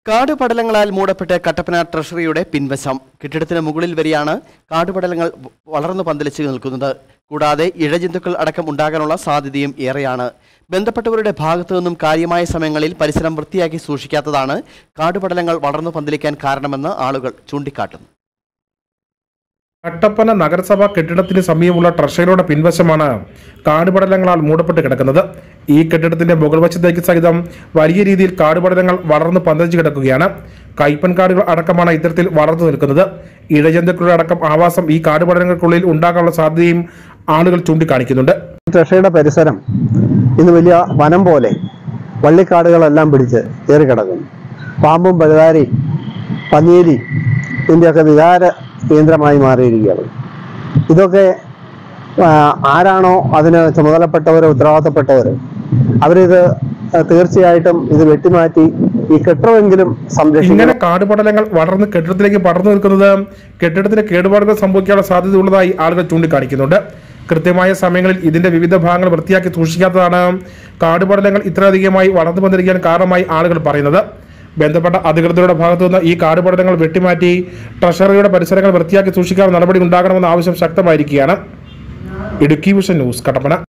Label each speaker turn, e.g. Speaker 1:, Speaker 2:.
Speaker 1: കാടുപടലങ്ങളാൽ മൂടപ്പെട്ട് കട്ടപ്പന ട്രഷറിയുടെ പിൻവശം കെട്ടിടത്തിന് മുകളിൽ വരെയാണ് കാടുപടലങ്ങൾ വ- വളർന്നു പന്തലിച്ച് നിൽക്കുന്നത് കൂടാതെ ഇഴജന്തുക്കൾ അടക്കം ഉണ്ടാകാനുള്ള സാധ്യതയും ഏറെയാണ് ബന്ധപ്പെട്ടവരുടെ ഭാഗത്തു നിന്നും കാര്യമായ സമയങ്ങളിൽ പരിസരം വൃത്തിയാക്കി സൂക്ഷിക്കാത്തതാണ് കാടുപടലങ്ങൾ വളർന്നു പന്തലിക്കാൻ കാരണമെന്ന് ആളുകൾ ചൂണ്ടിക്കാട്ടുന്നു
Speaker 2: കട്ടപ്പന നഗരസഭ കെട്ടിടത്തിന് സമീപമുള്ള ട്രഷറിയുടെ പിൻവശമാണ് കാടുപടലങ്ങളാൽ മൂടപ്പെട്ട് കിടക്കുന്നത് ഈ കെട്ടിടത്തിന്റെ മുകൾ വശത്തേക്ക് സഹിതം വലിയ രീതിയിൽ കാടുപടലങ്ങൾ വളർന്ന് പന്തലിച്ച് കിടക്കുകയാണ് കൈപ്പൻ കാടുകൾ അടക്കമാണ് ഇത്തരത്തിൽ വളർന്നു നിൽക്കുന്നത് ഇഴജന്തുക്കളുടെ അടക്കം ആവാസം ഈ കാടുപടലങ്ങൾക്കുള്ളിൽ ഉണ്ടാകാനുള്ള സാധ്യതയും ആളുകൾ ചൂണ്ടിക്കാണിക്കുന്നുണ്ട്
Speaker 3: ട്രഷറിയുടെ പരിസരം ഇന്ന് വലിയ വനം പോലെ വള്ളിക്കാടുകളെല്ലാം പിടിച്ച് കയറി കിടക്കുന്നു പാമ്പും പഴുതാരി പന്നീരി ഇതിൻ്റെയൊക്കെ വികാര കേന്ദ്രമായി മാറിയിരിക്കുകയാണ് ഇതൊക്കെ ആ, ആരാണോ അതിന് ചുമതലപ്പെട്ടവരോ ഉത്തരവാദിത്തപ്പെട്ടവരോ അവരിത് ആ, തീർച്ചയായിട്ടും ഇത് വെട്ടിമാറ്റി ഈ കെട്ടിടമെങ്കിലും സംരക്ഷിക്കണം
Speaker 2: ഇങ്ങനെ കാടുപടലങ്ങൾ വളർന്ന് കെട്ടിടത്തിലേക്ക് പടർന്നു നിൽക്കുന്നത് കെട്ടിടത്തിന് കേടുപാടുകൾ സംഭവിക്കാനുള്ള സാധ്യതയുള്ളതായി ആളുകൾ ചൂണ്ടിക്കാണിക്കുന്നുണ്ട് കൃത്യമായ സമയങ്ങളിൽ ഇതിന്റെ വിവിധ ഭാഗങ്ങൾ വൃത്തിയാക്കി സൂക്ഷിക്കാത്തതാണ് കാടുപടലങ്ങൾ ഇത്രയധികമായി വളർന്നു വന്നിരിക്കാൻ കാരണമായി ആളുകൾ പറയുന്നത് ബന്ധപ്പെട്ട അധികൃതരുടെ ഭാഗത്തുനിന്ന് ഈ കാടുപടലങ്ങൾ വെട്ടിമാറ്റി ട്രഷറിയുടെ പരിസരങ്ങൾ വൃത്തിയാക്കി സൂക്ഷിക്കാൻ നടപടി ഉണ്ടാകണമെന്ന ആവശ്യം ശക്തമായിരിക്കുകയാണ് ഇടുക്കി വിഷൻ ന്യൂസ് കട്ടപ്പന